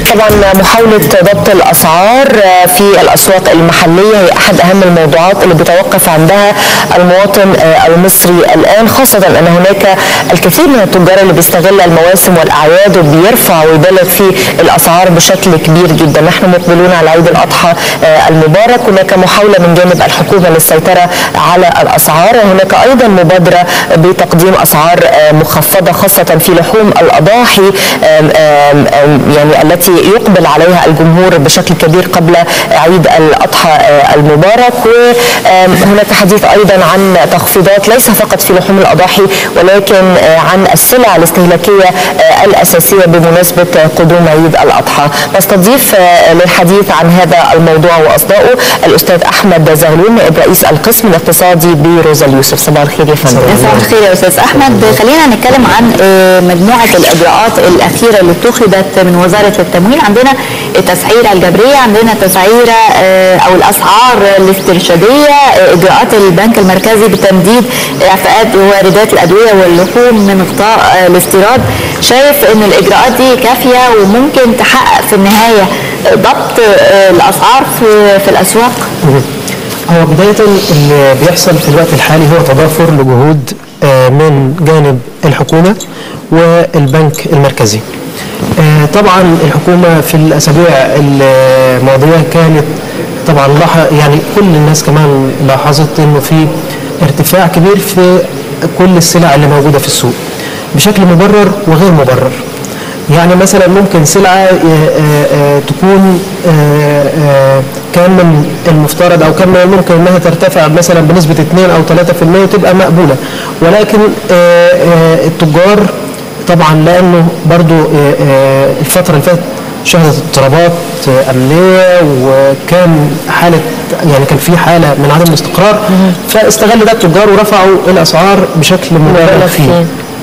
طبعا محاولة ضبط الأسعار في الأسواق المحلية هي أحد أهم الموضوعات اللي بيتوقف عندها المواطن المصري الآن خاصة أن هناك الكثير من التجار اللي بيستغل المواسم والأعياد وبيرفع ويبالغ في الأسعار بشكل كبير جدا نحن مقبلون على عيد الأضحى المبارك هناك محاولة من جانب الحكومة للسيطرة على الأسعار وهناك أيضا مبادرة بتقديم أسعار مخفضة خاصة في لحوم الأضاحي يعني التي يقبل عليها الجمهور بشكل كبير قبل عيد الأضحى المبارك وهناك حديث أيضا عن تخفيضات ليس فقط في لحوم الأضاحي ولكن عن السلع الاستهلاكية الأساسية بمناسبة قدوم عيد الأضحى نستضيف للحديث عن هذا الموضوع وأصداؤه الأستاذ أحمد زغلول نائب رئيس القسم الاقتصادي بروزا اليوسف صباح الخير يا فندم صباح الخير يا أستاذ أحمد خلينا نتكلم عن مجموعة الإجراءات الأخيرة اللي اتخذت من وزارة التموين عندنا التسعيرة الجبرية عندنا تسعيرة أو الأسعار الاسترشادية إجراءات البنك المركزي بتمديد إعفاءات واردات الأدوية واللحوم من غطاء الاستيراد شايف أن الإجراءات دي كافية وممكن تحقق في النهاية ضبط الأسعار في, في الأسواق؟ هو بداية اللي بيحصل في الوقت الحالي هو تضافر لجهود من جانب الحكومة والبنك المركزي طبعا الحكومة في الأسابيع الماضية كانت طبعا يعني كل الناس كمان لاحظت انه في ارتفاع كبير في كل السلع اللي موجودة في السوق بشكل مبرر وغير مبرر يعني مثلا ممكن سلعة تكون كان من المفترض او كان ممكن انها ترتفع مثلا بنسبة 2 او 3% وتبقى مقبولة ولكن التجار طبعا لانه برضو الفترة اللي فاتت شهدت اضطرابات امنيه وكان حاله يعني كان في حاله من عدم الاستقرار فاستغل ده التجار ورفعوا الاسعار بشكل مبالغ فيه.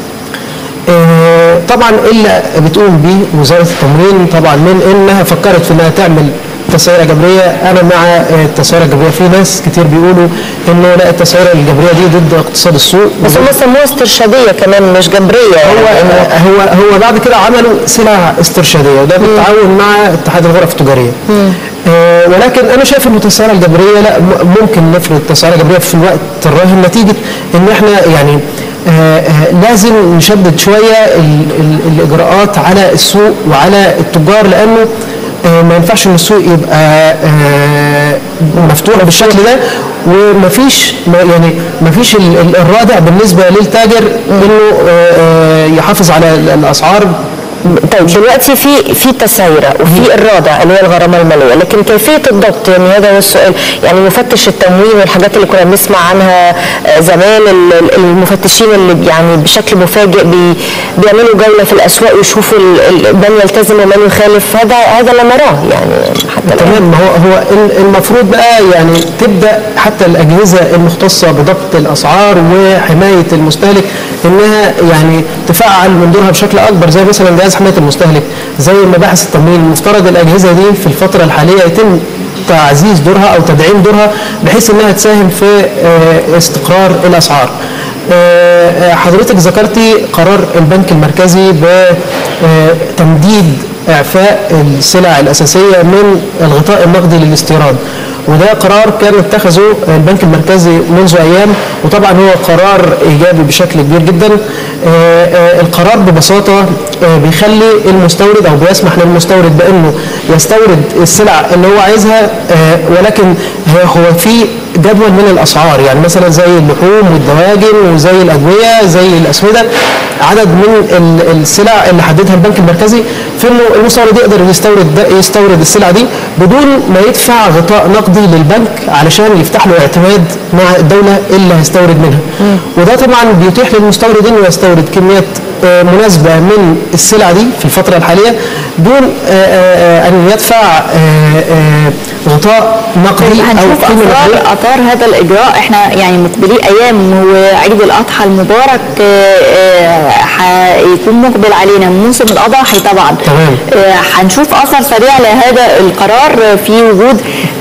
طبعا اللي بتقوم به وزاره التموين طبعا من انها فكرت في انها تعمل تسعيره جبريه انا مع التسعيره الجبريه في ناس كتير بيقولوا انه لا التسعيره الجبريه دي ضد اقتصاد السوق بس هم سموها استرشاديه كمان مش جبريه هو يعني هو هو بعد كده عملوا سلع استرشاديه وده بالتعاون مع اتحاد الغرف التجاريه آه ولكن انا شايف انه التسعيره الجبريه لا ممكن نفرض التسعيره الجبريه في الوقت الراهن نتيجه ان احنا يعني آه آه لازم نشدد شويه ال ال الاجراءات على السوق وعلى التجار لانه ما ينفعش ان السوق يبقى مفتوح بالشكل ده ومفيش يعني مفيش الرادع بالنسبه للتاجر انه يحافظ على الاسعار طيب دلوقتي في في تسعيره وفي الرادع اللي هي الغرامه الماليه لكن كيفيه الضبط يعني هذا هو السؤال يعني مفتش التموين والحاجات اللي كنا بنسمع عنها زمان المفتشين اللي يعني بشكل مفاجئ بي بيعملوا جوله في الاسواق ويشوفوا من يلتزم ومن يخالف هذا هذا لا نراه يعني حتى تمام هو هو المفروض بقى يعني تبدا حتى الاجهزه المختصه بضبط الاسعار وحمايه المستهلك انها يعني تفعل من دورها بشكل اكبر زي مثلا جهاز حمايه المستهلك زي مباحث التموين المفترض الاجهزه دي في الفتره الحاليه يتم تعزيز دورها او تدعيم دورها بحيث انها تساهم في استقرار الاسعار. حضرتك ذكرتي قرار البنك المركزي بتمديد اعفاء السلع الاساسيه من الغطاء النقدي للاستيراد وده قرار كان اتخذه البنك المركزي منذ ايام وطبعا هو قرار ايجابي بشكل كبير جدا القرار ببساطه بيخلي المستورد او بيسمح للمستورد بانه يستورد السلع اللي هو عايزها ولكن هو في جدول من الاسعار يعني مثلا زي اللحوم والدواجن وزي الادويه زي الاسمده عدد من السلع اللي حددها البنك المركزي في انه المستورد يقدر يستورد يستورد السلع دي بدون ما يدفع غطاء نقدي للبنك علشان يفتح له اعتماد مع الدوله اللي هيستورد منها وده طبعا بيتيح للمستورد انه يستورد كميات مناسبة من السلع دي في الفترة الحالية دون أن يدفع غطاء نقدي أو قيمة أثار, أثار هذا الإجراء احنا يعني مقبلين أيام وعيد الأضحى المبارك هيكون مقبل علينا موسم الأضاحي طبعا تمام هنشوف أثر سريع لهذا القرار في وجود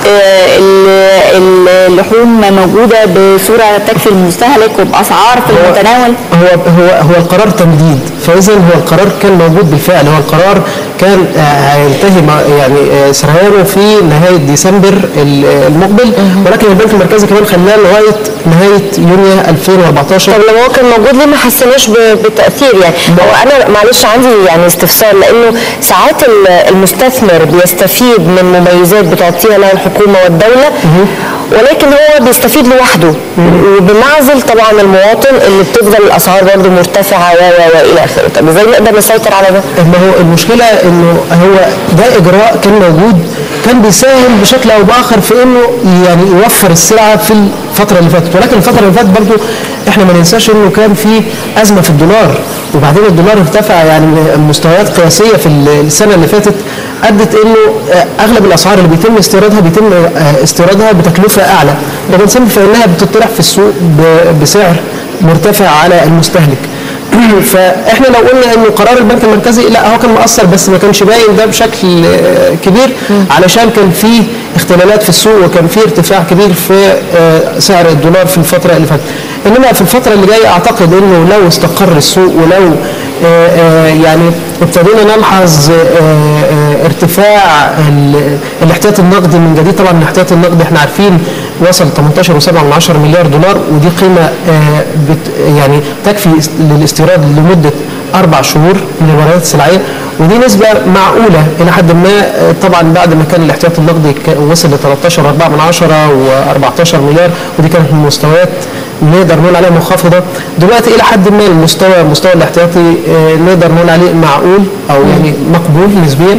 اللحوم موجودة بصورة تكفي المستهلك وبأسعار في المتناول هو هو هو القرار تمديد فاذا هو القرار كان موجود بالفعل هو القرار كان آه، هينتهي مع- يعني آه، سريانه في نهايه ديسمبر ال- المقبل ولكن البنك المركزي كمان خلاه لغايه نهايه يونيو 2014 طب لما هو كان موجود ليه ما حسنوش ب- بالتاثير يعني هو انا معلش عندي يعني استفسار لانه ساعات ال- المستثمر بيستفيد من مميزات بتعطيها له الحكومه والدوله ولكن هو بيستفيد لوحده وبمعزل طبعا المواطن اللي بتفضل الاسعار برضه مرتفعه و و والى اخره طب ازاي نقدر نسيطر على ده؟ ما هو المشكله انه هو ده اجراء كان موجود كان بيساهم بشكل او باخر في انه يعني يوفر السلعه في الفتره اللي فاتت ولكن الفتره اللي فاتت برضو احنا ما ننساش انه كان في ازمه في الدولار وبعدين الدولار ارتفع يعني مستويات قياسيه في السنه اللي فاتت ادت انه آه، اغلب الاسعار اللي بيتم استيرادها بيتم آه، استيرادها بتكلفه اعلى ومن ثم فانها بتطرح في السوق ب- بسعر مرتفع على المستهلك فاحنا لو قلنا انه قرار البنك المركزي لا هو كان مؤثر بس ما كانش باين ده بشكل آه، كبير علشان كان في اختلالات في السوق وكان في ارتفاع كبير في آه، سعر الدولار في الفتره اللي فاتت انما في الفتره اللي جايه اعتقد انه لو استقر السوق ولو آه، آه، يعني ابتدينا نلحظ آه، آه، ارتفاع ال- الاحتياط النقدي من جديد طبعا الاحتياط النقدي احنا عارفين وصل 18.7 مليار دولار ودي قيمه آه، بت يعني تكفي است- للاستيراد لمده اربع شهور من الواردات السلعيه ودي نسبه معقوله الى حد ما آه، طبعا بعد ما كان الاحتياط النقدي ك- وصل ل 13.4 من عشرة و14 مليار ودي كانت من مستويات نقدر نقول عليها منخفضه دلوقتي الى حد ما المستوى المستوى الاحتياطي آه، نقدر نقول عليه معقول او يعني مقبول نسبيا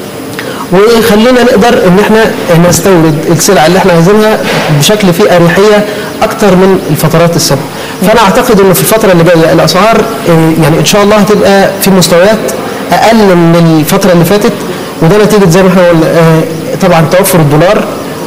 ويخلينا نقدر ان احنا نستورد السلع اللي احنا عايزينها بشكل فيه اريحيه اكتر من الفترات السابقه. فانا اعتقد انه في الفتره اللي جايه الاسعار آه، يعني ان شاء الله هتبقى في مستويات اقل من الفتره اللي فاتت وده نتيجه زي ما احنا قلنا آه، طبعا توفر الدولار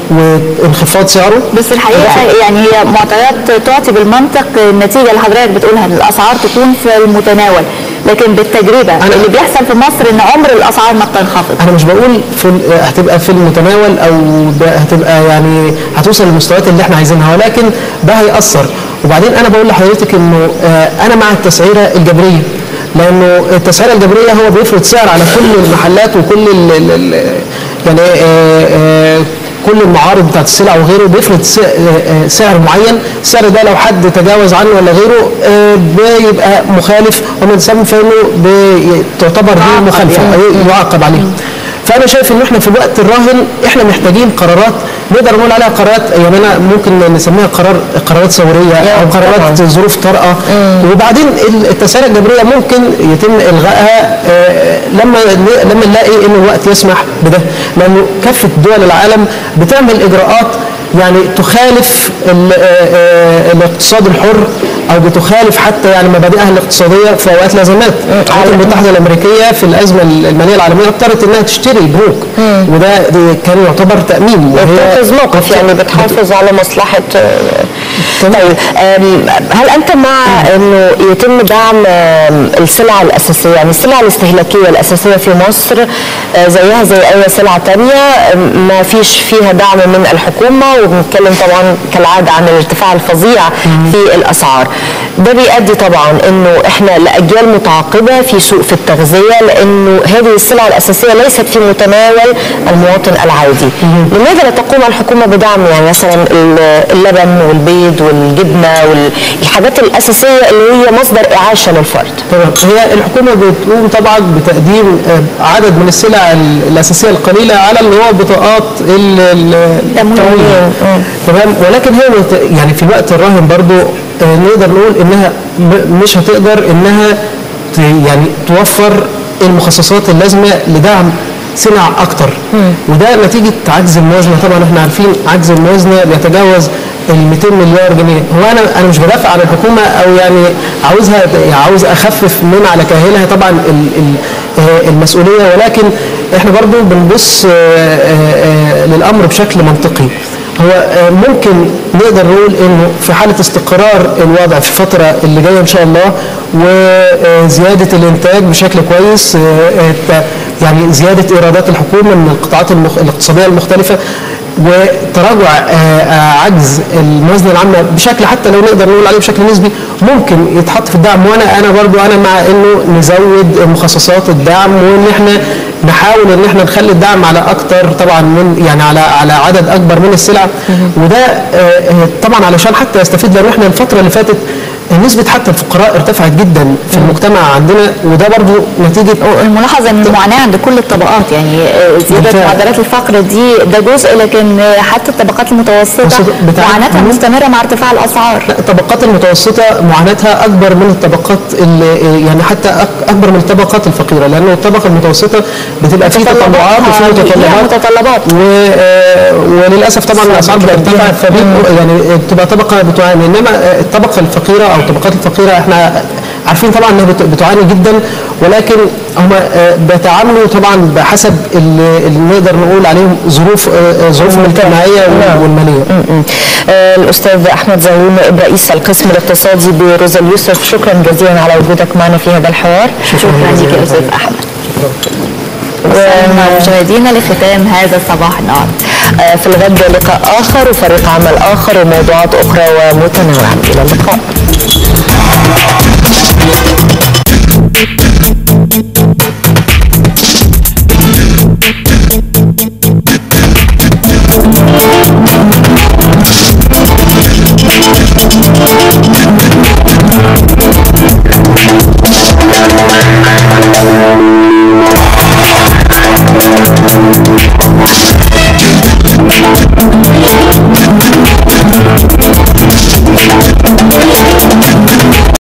وانخفاض سعره بس الحقيقه يعني هي معطيات تعطي بالمنطق النتيجه اللي حضرتك بتقولها ان الاسعار تكون في المتناول لكن بالتجربه أنا- اللي بيحصل في مصر ان عمر الاسعار ما بتنخفض انا مش بقول في ال- هتبقى في المتناول او ب- هتبقى يعني هتوصل للمستويات اللي احنا عايزينها ولكن ده هيأثر وبعدين انا بقول لحضرتك انه آه، انا مع التسعيره الجبريه لانه التسعيره الجبريه هو بيفرض سعر على كل المحلات وكل ال ال ال يعني آه، آه، كل المعارض بتاعت السلع وغيره بيفرض س- آه، آه، سعر معين السعر ده لو حد تجاوز عنه ولا غيره آه، بيبقى مخالف ومن ثم فانه بي- تعتبر دي يعاقب مخالفه يعني. أي- يعاقب عليها فانا شايف ان احنا في الوقت الراهن احنا محتاجين قرارات نقدر نقول عليها قرارات يعني انا ممكن نسميها قرار قرارات ثوريه او قرارات طبعاً. ظروف طارئه وبعدين ال- التسعيره الجبريه ممكن يتم الغائها آه، لما لما نلاقي ان الوقت يسمح بده لانه كافه دول العالم بتعمل اجراءات يعني تخالف ال- آه، آه، الاقتصاد الحر او بتخالف حتى يعني مبادئها الاقتصاديه في اوقات الازمات الولايات المتحده الامريكيه في الازمه الماليه العالميه اضطرت انها تشتري بنوك وده ده كان يعتبر تامين وهي بتنقذ موقف يعني بتحافظ على مصلحة آه، تمام. طيب آم، هل أنت مع أنه يتم دعم آم، السلع الأساسية يعني السلع الاستهلاكية الأساسية في مصر آه، زيها زي أي سلعة تانية آم، ما فيش فيها دعم من الحكومة وبنتكلم طبعا كالعادة عن الارتفاع الفظيع في الأسعار ده بيؤدي طبعا انه احنا لاجيال متعاقبه في سوء في التغذيه لانه هذه السلع الاساسيه ليست في متناول المواطن العادي. لماذا لا تقوم الحكومه بدعم يعني مثلا ال- اللبن والبيض والجبنه والحاجات الاساسيه اللي هي مصدر اعاشه للفرد؟ تمام هي الحكومه بتقوم طبعا بتقديم آه، عدد من السلع ال- الاساسيه القليله على اللي هو بطاقات ال- ال- التموين تمام ولكن هي مت- يعني في الوقت الراهن برضو آه، نقدر نقول انها م- مش هتقدر انها ت- يعني توفر المخصصات اللازمه لدعم سلع اكتر وده نتيجه عجز الموازنه طبعا احنا عارفين عجز الموازنه بيتجاوز ال 200 مليار جنيه هو انا انا مش بدافع عن الحكومه او يعني عاوزها عاوز اخفف من على كاهلها طبعا ال ال آه، المسؤوليه ولكن احنا برضو بنبص آه، آه، آه، للامر بشكل منطقي هو آه، ممكن نقدر نقول انه في حاله استقرار الوضع في الفتره اللي جايه ان شاء الله وزياده الانتاج بشكل كويس آه، آه، يعني زياده ايرادات الحكومه من القطاعات المخ... الاقتصاديه المختلفه وتراجع آه، آه، عجز الموازنه العامه بشكل حتى لو نقدر نقول عليه بشكل نسبي ممكن يتحط في الدعم وانا انا برضو انا مع انه نزود مخصصات الدعم وان احنا نحاول ان احنا نخلي الدعم على اكتر طبعا من يعني على على عدد اكبر من السلع وده آه، آه، طبعا علشان حتى يستفيد لان احنا الفتره اللي فاتت نسبة حتى الفقراء ارتفعت جدا في المجتمع عندنا وده برضو نتيجة الملاحظ ان المعاناه عند كل الطبقات يعني آه، زياده بالفعل. معدلات الفقر دي ده جزء لكن آه، حتى الطبقات المتوسطه بتاع- معاناتها مم. مستمره مع ارتفاع الاسعار لا الطبقات المتوسطة معاناتها أكبر من الطبقات اللي يعني حتى أك- أكبر من الطبقات الفقيرة لأنه الطبقة المتوسطة بتبقى فيه تطلعات وفيه ليها متطلبات متطلبات و... آه، وللاسف طبعا الاسعار بترتفع فبيبقوا يعني بتبقى طبقه بتعاني انما آه، الطبقه الفقيره او الطبقات الفقيره احنا عارفين طبعا انها بت- بتعاني جدا ولكن هم آه، بيتعاملوا طبعا بحسب اللي اللي نقدر نقول عليهم ظروف آه، آه، ظروفهم الاجتماعيه نعم. والماليه م-م. آه، الأستاذ أحمد زغلول نائب رئيس القسم الاقتصادي بروز اليوسف شكرا جزيلا على وجودك معنا في هذا الحوار شكرا لك يا استاذ احمد وصلنا مشاهدينا لختام هذا الصباح النهارده آه، في الغد لقاء آخر وفريق عمل آخر وموضوعات أخرى ومتنوعة إلى اللقاء